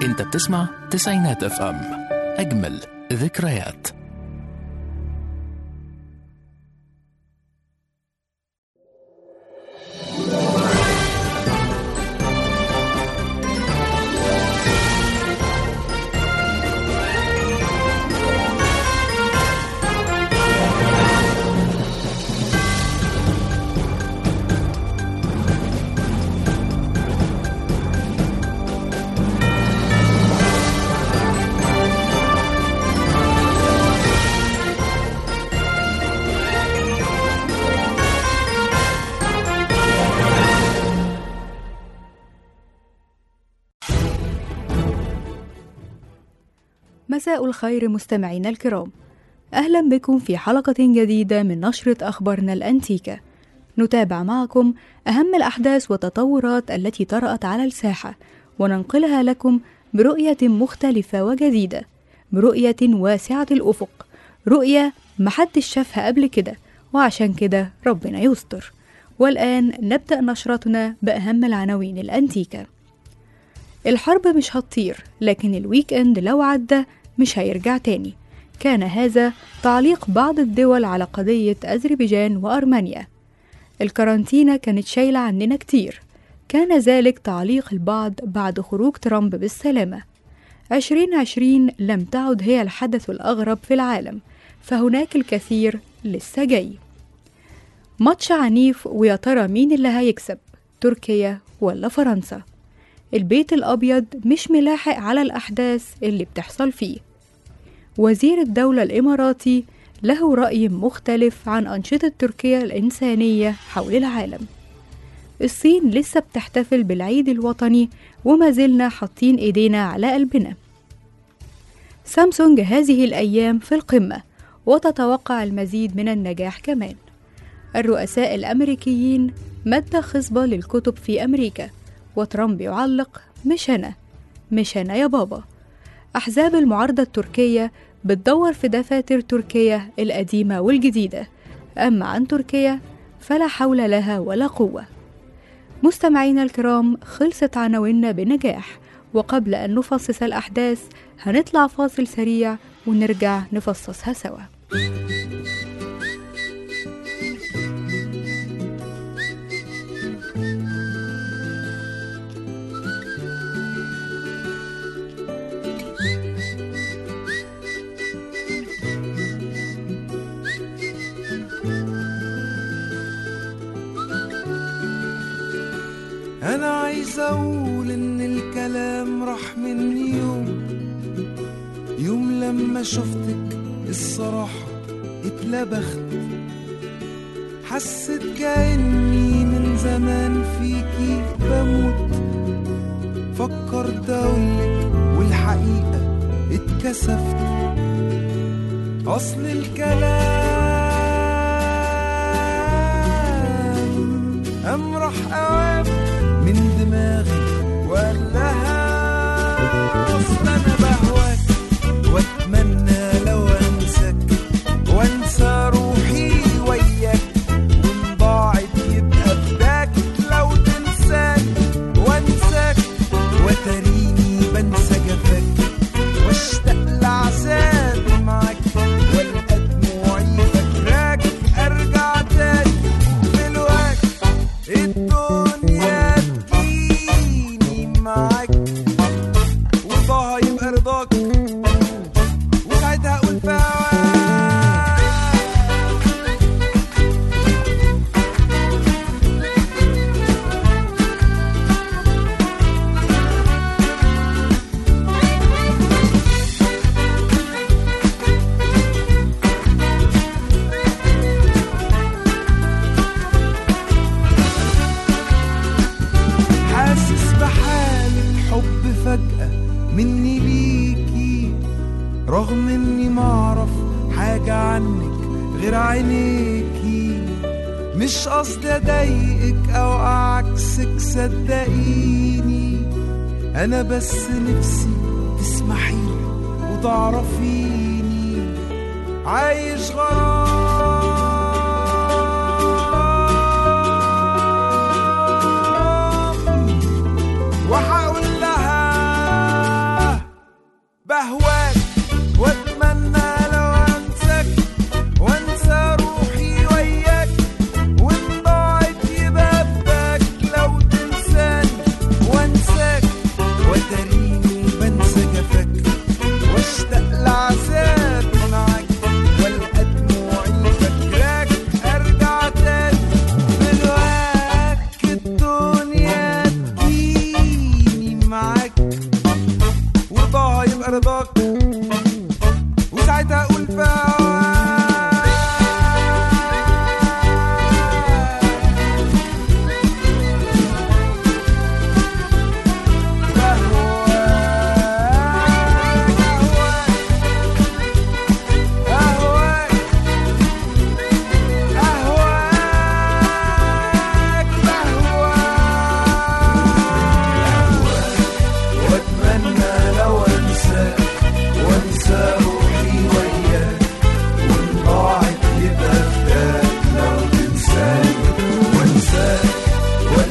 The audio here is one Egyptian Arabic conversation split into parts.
انت بتسمع تسعينات اف ام اجمل ذكريات مساء الخير مستمعينا الكرام أهلا بكم في حلقة جديدة من نشرة أخبارنا الأنتيكة نتابع معكم أهم الأحداث والتطورات التي طرأت على الساحة وننقلها لكم برؤية مختلفة وجديدة برؤية واسعة الأفق رؤية محدش شافها قبل كده وعشان كده ربنا يستر والآن نبدأ نشرتنا بأهم العناوين الأنتيكة الحرب مش هتطير لكن الويك اند لو عدى مش هيرجع تاني كان هذا تعليق بعض الدول على قضية أذربيجان وأرمينيا الكارانتينا كانت شايلة عننا كتير كان ذلك تعليق البعض بعد خروج ترامب بالسلامة 2020 لم تعد هي الحدث الأغرب في العالم فهناك الكثير لسه جاي ماتش عنيف ويا ترى مين اللي هيكسب تركيا ولا فرنسا البيت الأبيض مش ملاحق على الأحداث اللي بتحصل فيه وزير الدولة الإماراتي له رأي مختلف عن أنشطة تركيا الإنسانية حول العالم الصين لسه بتحتفل بالعيد الوطني وما زلنا حاطين إيدينا على قلبنا سامسونج هذه الأيام في القمة وتتوقع المزيد من النجاح كمان الرؤساء الأمريكيين مادة خصبة للكتب في أمريكا وترامب يعلق مش أنا مش أنا يا بابا أحزاب المعارضة التركية بتدور في دفاتر تركيا القديمة والجديدة أما عن تركيا فلا حول لها ولا قوة مستمعينا الكرام خلصت عناويننا بنجاح وقبل أن نفصص الأحداث هنطلع فاصل سريع ونرجع نفصصها سوا انا عايز اقول ان الكلام راح مني يوم يوم لما شفتك الصراحة اتلبخت حسيت كأني من زمان فيكي بموت فكرت اقولك والحقيقة اتكسفت اصل الكلام قام راح اوام من دماغي وقال لها اصل انا بهواك واتمنى لو انساك وانسى روحي وياك وان ضاعت يبقى فداك لو تنساني وانساك وتريني بنسى جفاك واشتاق لعذابي معاك والقى دموعي فاكراك ارجع تاني دلوقتي الدنيا تجيني معاك وطه يبقى رضاك وساعتها اقول فواك حاسس بحالة حب فجأة مني ليكي رغم اني معرف حاجة عنك غير عينيكي مش قصدي اضايقك او اعكسك صدقيني انا بس نفسي تسمحيلي وتعرفيني عايش غرام وهقول لها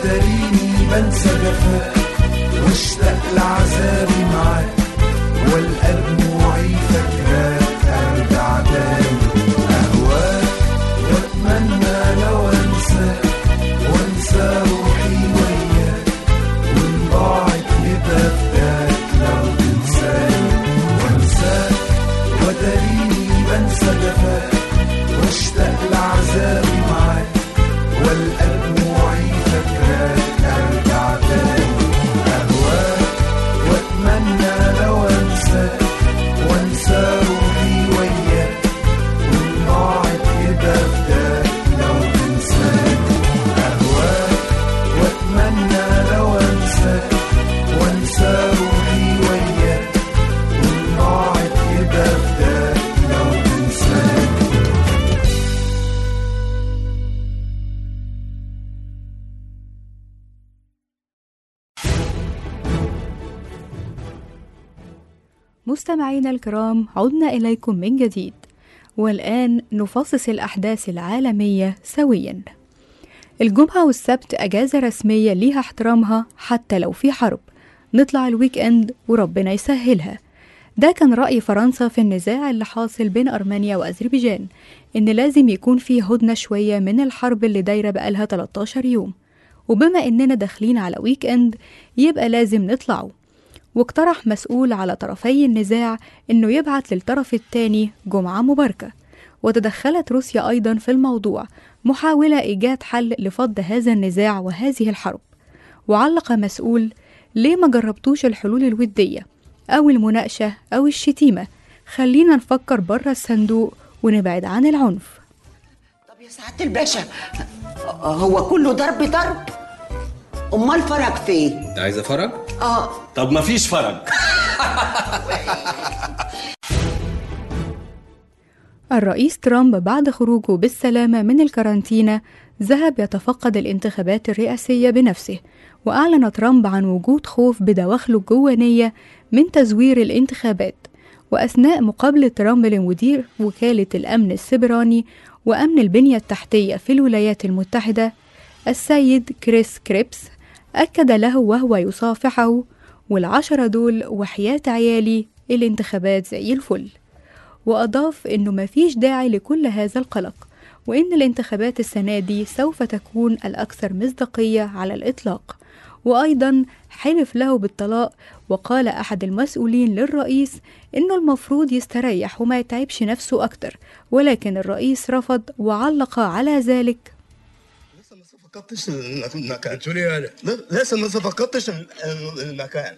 وتريني بنسى جفاك واشتاق لعذابي معاك والقى دموعي فاكراك ارجع تاني اهواك واتمنى لو انساك وانسى روحي وياك وان ضاعت يبقى فداك لو تنساني وانساك وتريني بنسى جفاك واشتاق لعذابي معاك والقى دموعي فاكراك ارجع تاني اهواك واتمنى لو انساك وانسى روحي وياك وان ضاعت يبقى فداك لو تنساني اهواك واتمنى لو انساك وانسى روحي وياك وان ضاعت يبقى فداك لو تنساني مستمعينا الكرام عدنا إليكم من جديد والآن نفصص الأحداث العالمية سويا الجمعة والسبت أجازة رسمية ليها احترامها حتى لو في حرب نطلع الويك اند وربنا يسهلها ده كان رأي فرنسا في النزاع اللي حاصل بين أرمينيا وأذربيجان إن لازم يكون فيه هدنة شوية من الحرب اللي دايرة بقالها 13 يوم وبما إننا داخلين على ويك اند يبقى لازم نطلعوا واقترح مسؤول على طرفي النزاع إنه يبعت للطرف التاني جمعة مباركة وتدخلت روسيا أيضا في الموضوع محاولة إيجاد حل لفض هذا النزاع وهذه الحرب وعلق مسؤول ليه ما جربتوش الحلول الودية أو المناقشة أو الشتيمة خلينا نفكر بره الصندوق ونبعد عن العنف طب يا سعادة الباشا هو كله ضرب ضرب امال فرج فين انت عايزه فرج؟ اه طب مفيش فرج الرئيس ترامب بعد خروجه بالسلامة من الكارانتينا ذهب يتفقد الانتخابات الرئاسية بنفسه وأعلن ترامب عن وجود خوف بدواخله الجوانية من تزوير الانتخابات وأثناء مقابلة ترامب لمدير وكالة الأمن السبراني وأمن البنية التحتية في الولايات المتحدة السيد كريس كريبس أكد له وهو يصافحه والعشرة دول وحياة عيالي الانتخابات زي الفل وأضاف إنه مفيش داعي لكل هذا القلق وإن الانتخابات السنة دي سوف تكون الأكثر مصداقية على الإطلاق وأيضا حلف له بالطلاق وقال أحد المسؤولين للرئيس إنه المفروض يستريح وما يتعبش نفسه أكتر ولكن الرئيس رفض وعلق على ذلك لسه ما صفقتش المكان تقول ايه يالا؟ لسه ما صفقتش المكان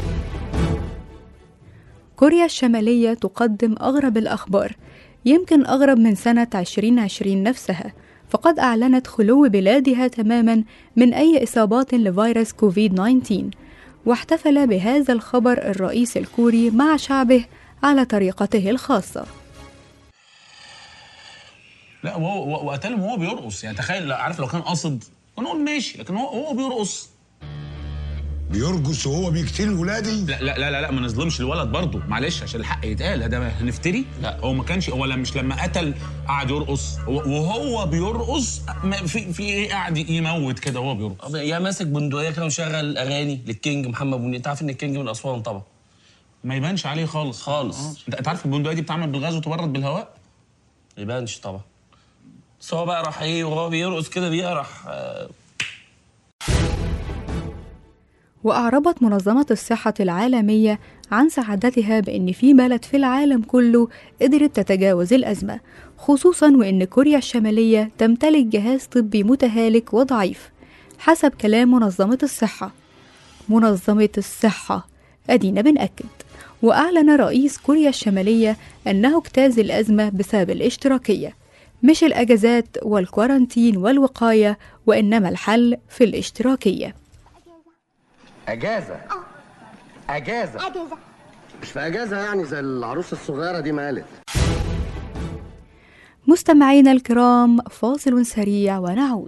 كوريا الشمالية تقدم أغرب الأخبار يمكن أغرب من سنة 2020 نفسها فقد أعلنت خلو بلادها تماما من أي إصابات لفيروس كوفيد-19 واحتفل بهذا الخبر الرئيس الكوري مع شعبه على طريقته الخاصة لا وهو وقتلهم وهو بيرقص يعني تخيل لا، عارف لو كان قاصد كنا نقول ماشي لكن هو هو بيرقص بيرقص وهو بيقتل ولادي لا لا لا لا, لا ما نظلمش الولد برضه معلش عشان الحق يتقال ده هنفتري لا هو ما كانش هو لا مش لما قتل قعد يرقص هو- وهو بيرقص ما في في ايه قاعد يموت كده وهو بيرقص يا ماسك بندقيه كده وشغل اغاني للكينج محمد منير انت عارف ان الكينج من اسوان طبعا ما يبانش عليه خالص خالص. آه. انت أنت عارف البندقيه دي بتعمل بالغاز وتبرد بالهواء ما يبانش طبعا بس هو بقى راح ايه وهو بيرقص كده بيها راح آه، وأعربت منظمة الصحة العالمية عن سعادتها بأن في بلد في العالم كله قدرت تتجاوز الأزمة خصوصا وأن كوريا الشمالية تمتلك جهاز طبي متهالك وضعيف حسب كلام منظمة الصحة منظمة الصحة أدينا بنأكد وأعلن رئيس كوريا الشمالية أنه اجتاز الأزمة بسبب الاشتراكية مش الأجازات والكورانتين والوقاية وإنما الحل في الاشتراكية اجازه اجازه اجازه مش في اجازه يعني زي العروسه الصغيره دي ما قالت مستمعينا الكرام فاصل سريع ونعود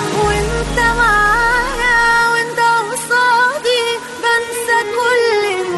وانت معايا وانت قصادي بنسى كل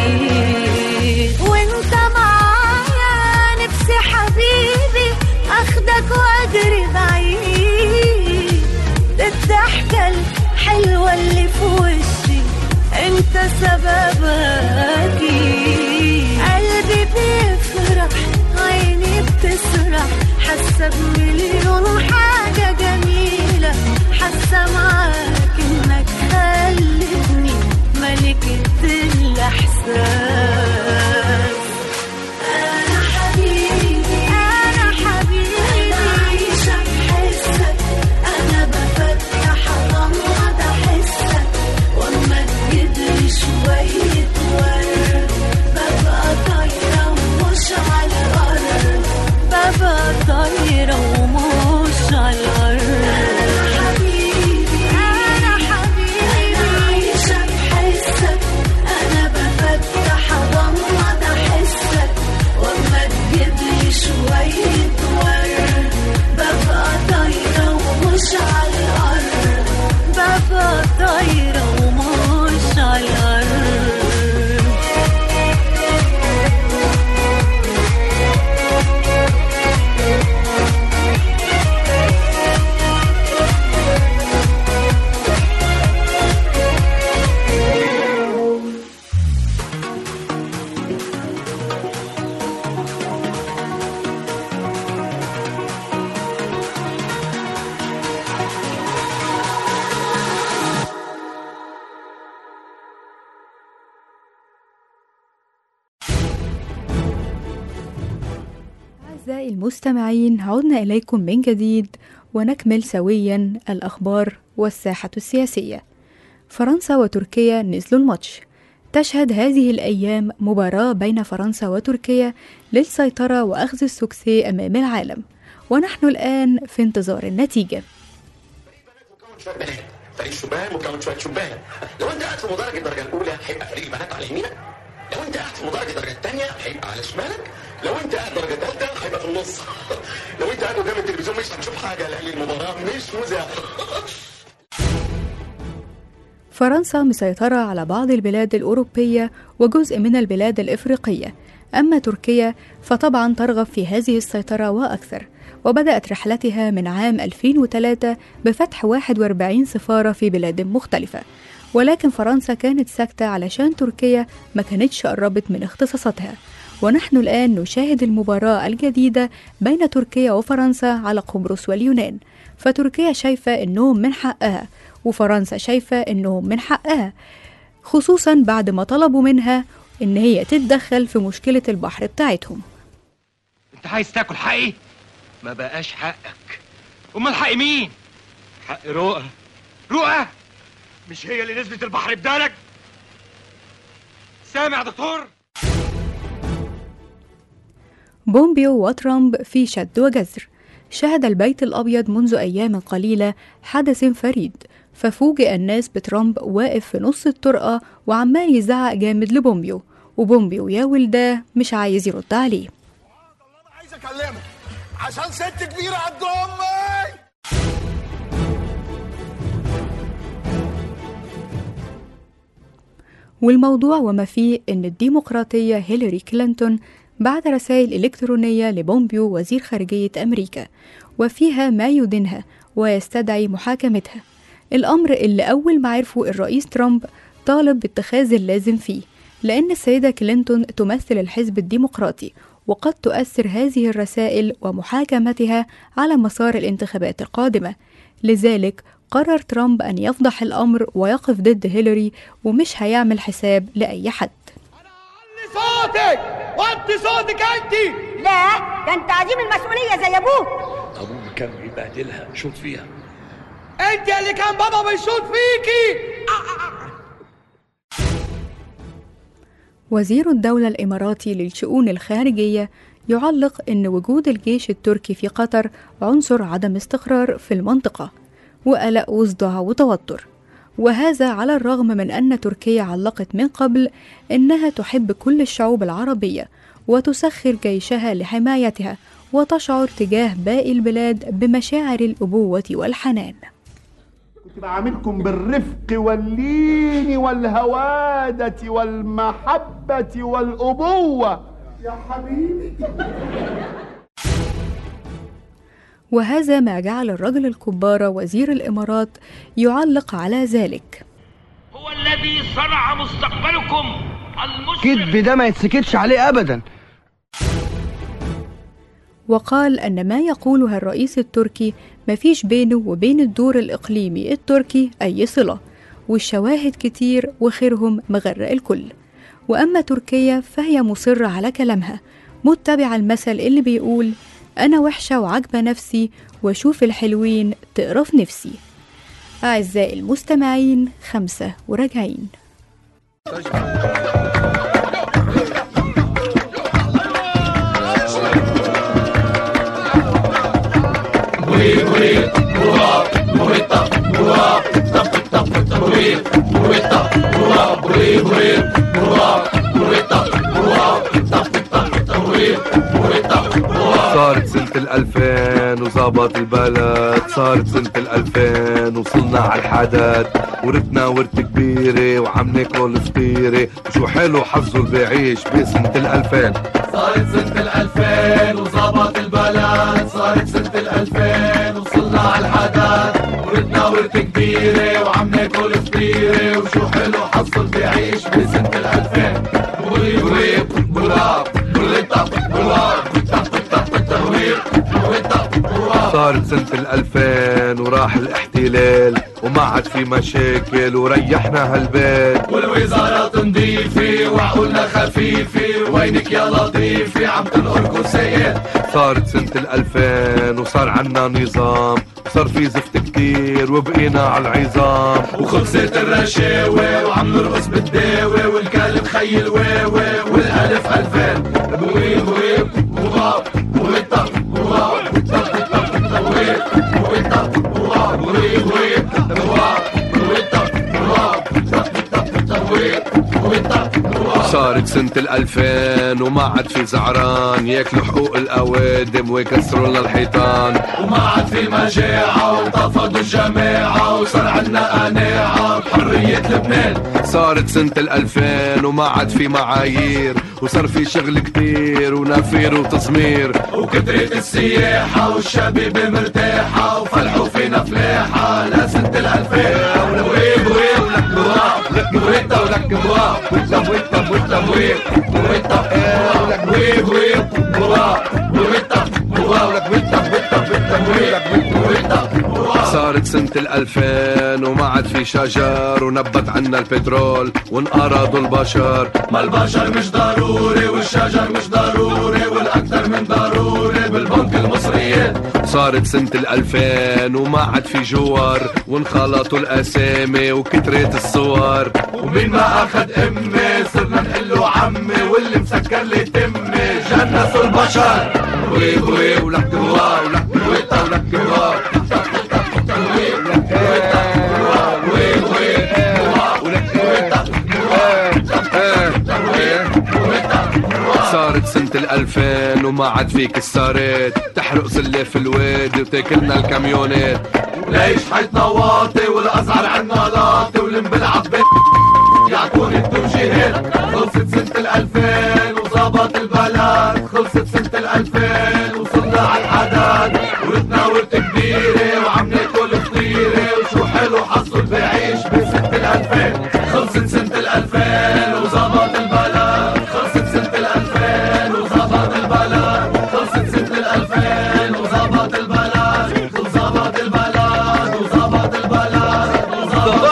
وانت معايا نفسي حبيبي اخدك واجري بعيد الضحكة الحلوة اللي في وشي انت سببها اكيد قلبي بيفرح عيني بتسرح حاسة بمليون حاجة جميلة حاسة معاك انك خلتني ملكة الإحساس أنا حبيبي أنا حبيبي أنا عايشة بحسك أنا بفتح أغمض أحسك وأما تجيبلي شوية ورد ببقى طايرة ومش على الأرض ببقى طايرة ومش على الأرض أنا حبيبي أنا حبيبي أنا عايشة بحسك أنا بفتح أغمض أحسك وأما تجيبلي شوية ورد ببقى طايرة ومش على الأرض ببقى طايرة ومش على الأرض أعزائي المستمعين عدنا إليكم من جديد ونكمل سويا الأخبار والساحة السياسية فرنسا وتركيا نزلوا الماتش تشهد هذه الأيام مباراة بين فرنسا وتركيا للسيطرة وأخذ السكسي أمام العالم ونحن الآن في انتظار النتيجة شويه بنات فريق شبان مكون شويه شبان لو انت قاعد في مدرج الدرجه الاولى هيبقى فريق بنات على يمينك لو انت قاعد في مدرج الدرجه الثانيه هيبقى على شمالك لو انت قاعد درجه ثالثه هيبقى في النص لو انت قاعد قدام التلفزيون مش هتشوف حاجه لان المباراه مش مذاعه فرنسا مسيطرة على بعض البلاد الأوروبية وجزء من البلاد الإفريقية أما تركيا فطبعا ترغب في هذه السيطرة وأكثر وبدأت رحلتها من عام 2003 بفتح 41 سفارة في بلاد مختلفة ولكن فرنسا كانت ساكتة علشان تركيا ما كانتش قربت من اختصاصاتها ونحن الآن نشاهد المباراة الجديدة بين تركيا وفرنسا على قبرص واليونان فتركيا شايفة إنهم من حقها وفرنسا شايفة إنهم من حقها خصوصا بعد ما طلبوا منها إن هي تتدخل في مشكلة البحر بتاعتهم انت عايز تاكل حقي ما بقاش حقك امال حق مين حق رؤى رؤى مش هي اللي نزلت البحر بدالك سامع يا دكتور بومبيو وترامب في شد وجزر شهد البيت الأبيض منذ أيام قليلة حدث فريد ففوجئ الناس بترامب واقف في نص الطرقة وعمال يزعق جامد لبومبيو وبومبيو يا ولداه مش عايز يرد عليه عايز اكلمك عشان ست كبيره قد امي والموضوع وما فيه إن الديمقراطية هيلاري كلينتون بعت رسائل إلكترونية لبومبيو وزير خارجية أمريكا وفيها ما يدينها ويستدعي محاكمتها الأمر اللي أول ما عرفه الرئيس ترامب طالب باتخاذ اللازم فيه لأن السيدة كلينتون تمثل الحزب الديمقراطي وقد تؤثر هذه الرسائل ومحاكمتها على مسار الانتخابات القادمة لذلك قرر ترامب أن يفضح الأمر ويقف ضد هيلاري ومش هيعمل حساب لأي حد صوتك وطي صوتك انت لا ده انت عديم المسؤوليه زي ابوك ابوك كان بيبهدلها شوط فيها انت اللي كان بابا بيشوط فيكي وزير الدولة الإماراتي للشؤون الخارجية يعلق أن وجود الجيش التركي في قطر عنصر عدم استقرار في المنطقة وقلق وصداع وتوتر وهذا على الرغم من أن تركيا علقت من قبل أنها تحب كل الشعوب العربية وتسخر جيشها لحمايتها وتشعر تجاه باقي البلاد بمشاعر الأبوة والحنان كنت بعاملكم بالرفق واللين والهوادة والمحبة والأبوة يا حبيبي وهذا ما جعل الرجل الكبارة وزير الإمارات يعلق على ذلك هو الذي صنع مستقبلكم المشرق كذب ده ما يتسكتش عليه ابدا وقال أن ما يقولها الرئيس التركي مفيش بينه وبين الدور الإقليمي التركي أي صلة والشواهد كتير وخيرهم مغرق الكل وأما تركيا فهي مصرة على كلامها متبعة المثل اللي بيقول أنا وحشة وعاجبة نفسي وأشوف الحلوين تقرف نفسي أعزائي المستمعين خمسة وراجعين صارت سنة الألفين وظبط البلد صارت سنة الألفين وصلنا على الحدث ورثنا ورثة كبيرة وعم ناكل فطيرة وشو حلو حظه اللي بيعيش بسنة الألفين صارت سنة الألفين وظبط البلد صارت سنة الألفين وصلنا على الحدث ورثنا ورثة كبيرة وعم ناكل فطيرة وشو حلو حصل بيعيش بسنة الألفين وي وي بولاب بوليتا بولاب صارت سنة الألفين وراح الاحتلال وما عاد في مشاكل وريحنا هالبيت والوزارات نضيفة وعقولنا خفيفة وينك يا لطيفة عم تنقر كرسيات صارت سنة الألفين وصار عنا نظام صار في زفت كتير وبقينا على العظام وخلصت الرشاوى وعم نرقص بالداوى والكلب خي الواوى والألف ألفين وي وي وغاب ويتا وغاب ويتا ويتا ويتا ويتا وغاب وي وي وغاب ويتا وغاب ويتا ويتا وغاب صارت سنة الألفين وما عاد في زعران ياكلوا حقوق الأوادم ويكسروا لنا الحيطان وما عاد في مجاعة وانتفضوا الجماعة وصار عنا قناعة بحرية لبنان صارت سنة الألفين وما عاد في معايير وصار في شغل كتير ونفير وتصمير وكترت السياحة والشبيبة مرتاحة وفلحوا فينا فلاحة لسنة الألفين ولو إيه بويه ولك بواه لك بويتا ولك بواه ويتا ويتا ويتا ويه ويتا ولك بويه بويه بواه ويتا بواه ولك ويتا ويتا ويتا ويه ويتا صارت سنة الألفين وما عاد في شجر ونبت عنا البترول وانقرضوا البشر ما البشر مش ضروري والشجر مش ضروري والأكثر من ضروري بالبنك المصريات صارت سنة الألفين وما عاد في جوار وانخلطوا الأسامي وكترت الصور ومين ما أخد أمي صرنا نقله عمي واللي مسكر لي تمي جنسوا البشر وي وي ولك بوا ولك ويتا ولك بوا صارت سنة الألفين وما عاد في كسارات تحرق سلة في الوادي وتاكلنا الكاميونات ليش حيطنا واطي والأزهر عنا لاطي واللي بلعب بيت يعطوني التوجيهات خلصت سنة الألفين وظبط البلد خلصت سنة الألفين وصلنا على الحدد ورثنا ورثة كبيرة وعم ناكل فطيرة وشو حلو حصل بعيش بسنة الألفين خلصت سنة الألفين وظبط البلد خلصت سنة الألفين وظبط البلد خلصت سنة الألفين وظبط البلد وظبط البلد وظبط البلد وظبط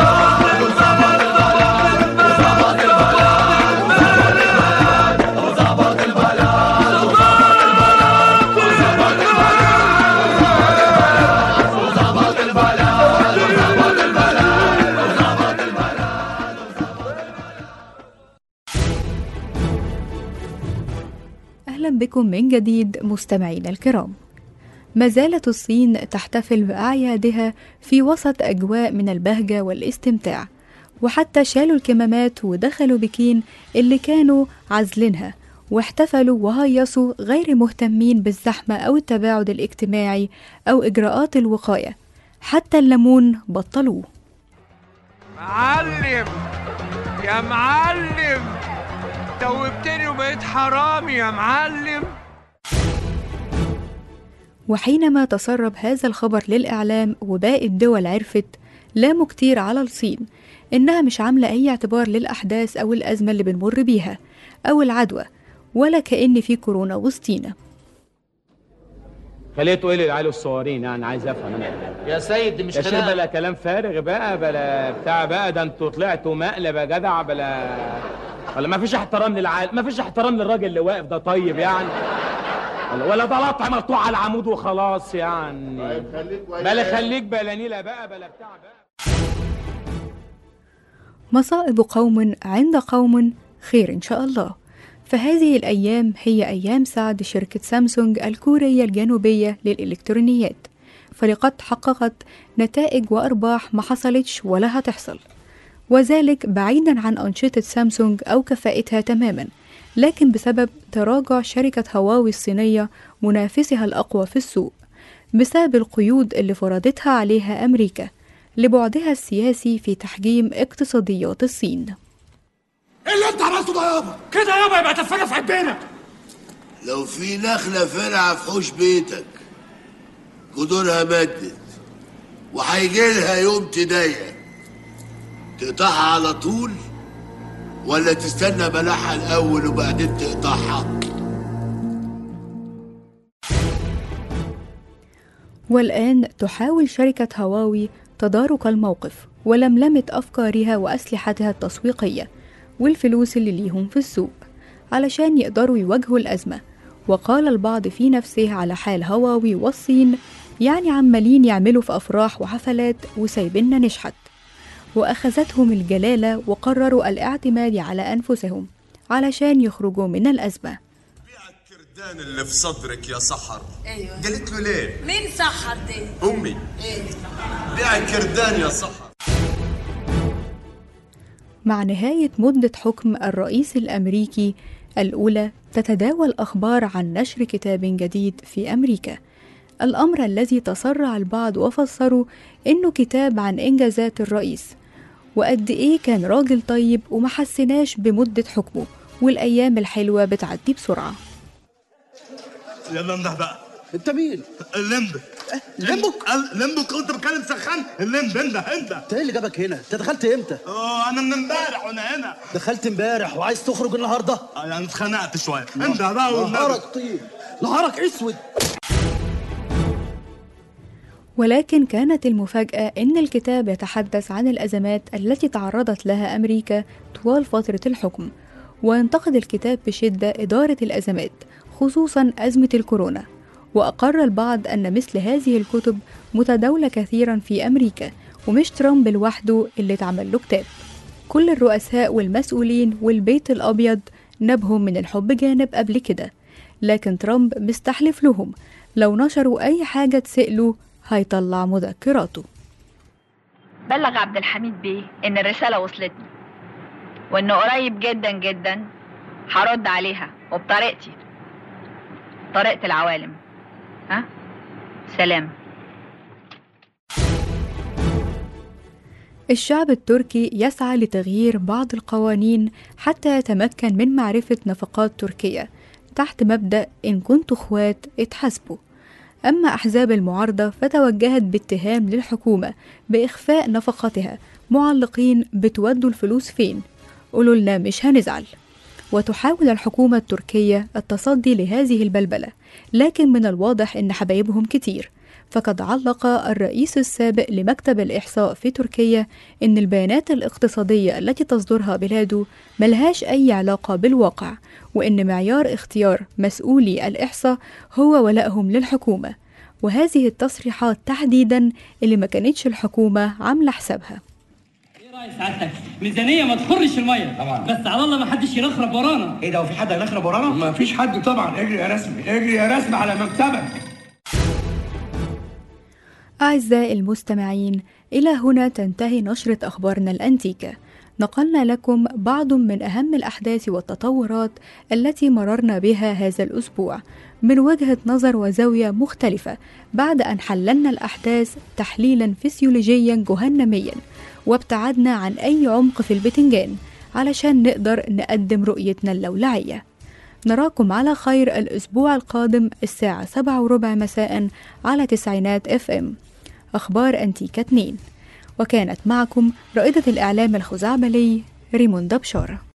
أهلا بكم من جديد مستمعينا الكرام ما زالت الصين تحتفل بأعيادها في وسط أجواء من البهجة والاستمتاع وحتى شالوا الكمامات ودخلوا بكين اللي كانوا عازلينها واحتفلوا وهيصوا غير مهتمين بالزحمة أو التباعد الاجتماعي أو إجراءات الوقاية حتى الليمون بطلوه معلم يا معلم توبتني وبقيت حرامي يا معلم وحينما تسرب هذا الخبر للإعلام وباقي الدول عرفت لاموا كتير على الصين إنها مش عاملة أي اعتبار للأحداث أو الأزمة اللي بنمر بيها أو العدوى ولا كأن في كورونا وسطينا خليته ايه للعيال الصغيرين يعني عايز افهم انا يا سيد دي مش يا شيخ خناقة. بلا كلام فارغ بقى بلا بتاع بقى ده انتوا طلعتوا مقلب يا جدع بلا ولا ما فيش احترام للعيال ما فيش احترام للراجل اللي واقف ده طيب يعني ولا- ولا ده لطع مقطوع على العمود وخلاص يعني بلا خليك بلا نيله بقى بلا بتاع بقى مصائب قوم عند قوم خير إن شاء الله فهذه الأيام هي أيام سعد شركة سامسونج الكورية الجنوبية للإلكترونيات فلقد حققت نتائج وأرباح ما حصلتش ولا هتحصل وذلك بعيدا عن أنشطة سامسونج أو كفاءتها تماما لكن بسبب تراجع شركة هواوي الصينية منافسها الأقوى في السوق بسبب القيود اللي فرضتها عليها أمريكا لبعدها السياسي في تحجيم اقتصاديات الصين ايه اللي انت عملته ده يابا كده يابا يبقى تفاجئ في عبنا لو في نخلة فرعة في حوش بيتك جذورها مدت وهيجي لها يوم تضيق تقطعها على طول ولا تستنى بلعها الأول وبعدين تقطعها والآن تحاول شركة هواوي تدارك الموقف ولملمة أفكارها وأسلحتها التسويقية والفلوس اللي ليهم في السوق علشان يقدروا يواجهوا الأزمة وقال البعض في نفسه على حال هواوي والصين يعني عمالين يعملوا في أفراح وحفلات وسايبيننا نشحت وأخذتهم الجلالة وقرروا الاعتماد على أنفسهم علشان يخرجوا من الأزمة الكردان اللي في صدرك يا سحر ايوه قالت له ليه مين سحر دي؟ امي ايه بيع الكردان يا سحر مع نهاية مدة حكم الرئيس الأمريكي الأولى تتداول أخبار عن نشر كتاب جديد في أمريكا الأمر الذي تسرع البعض وفسروا إنه كتاب عن إنجازات الرئيس وقد إيه كان راجل طيب وما حسناش بمدة حكمه والأيام الحلوة بتعدي بسرعة يلا امدح بقى انت مين؟ اللمب لمبك؟ لمبك كنت بتكلم سخان اللمب انده انده انت ايه اللي جابك هنا؟ انت دخلت امتى؟ اه انا من امبارح وانا هنا دخلت امبارح وعايز تخرج النهارده؟ يعني اتخنقت شويه انده بقى والنبي نهارك طيب نهارك اسود ولكن كانت المفاجأة إن الكتاب يتحدث عن الأزمات التي تعرضت لها أمريكا طوال فترة الحكم وينتقد الكتاب بشدة إدارة الأزمات خصوصا أزمة الكورونا وأقر البعض أن مثل هذه الكتب متداولة كثيرا في أمريكا ومش ترامب لوحده اللي اتعمل له كتاب كل الرؤساء والمسؤولين والبيت الأبيض نبهم من الحب جانب قبل كده لكن ترامب مستحلف لهم لو نشروا أي حاجة تسألوا هيطلع مذكراته بلغ عبد الحميد بيه ان الرسالة وصلتني وانه قريب جدا جدا هرد عليها وبطريقتي طريقة العوالم ها سلام الشعب التركي يسعى لتغيير بعض القوانين حتى يتمكن من معرفة نفقات تركيا تحت مبدأ إن كنتوا اخوات اتحاسبوا أما أحزاب المعارضة فتوجهت باتهام للحكومة بإخفاء نفقتها معلقين بتودوا الفلوس فين قولوا لنا مش هنزعل وتحاول الحكومة التركية التصدي لهذه البلبلة لكن من الواضح أن حبايبهم كتير فقد علق الرئيس السابق لمكتب الإحصاء في تركيا أن البيانات الاقتصادية التي تصدرها بلاده ملهاش أي علاقة بالواقع وأن معيار اختيار مسؤولي الإحصاء هو ولائهم للحكومة وهذه التصريحات تحديدا اللي ما كانتش الحكومة عاملة حسابها سعادتك ميزانيه ما تخرش الميه طبعا بس على الله ما حدش يرخرب ورانا ايه ده وفي حد هيرخرب ورانا؟ ما فيش حد طبعا اجري يا رسمي اجري يا رسمي على مكتبك أعزائي المستمعين إلى هنا تنتهي نشرة أخبارنا الأنتيكة نقلنا لكم بعض من أهم الأحداث والتطورات التي مررنا بها هذا الأسبوع من وجهة نظر وزاوية مختلفة بعد أن حللنا الأحداث تحليلا فسيولوجيا جهنميا وابتعدنا عن أي عمق في البتنجان علشان نقدر نقدم رؤيتنا اللولعية نراكم على خير الأسبوع القادم الساعة سبعة وربع مساء على تسعينات اف ام أخبار أنتيكا 2 وكانت معكم رائدة الإعلام الخزعبلي ريموندا بشارة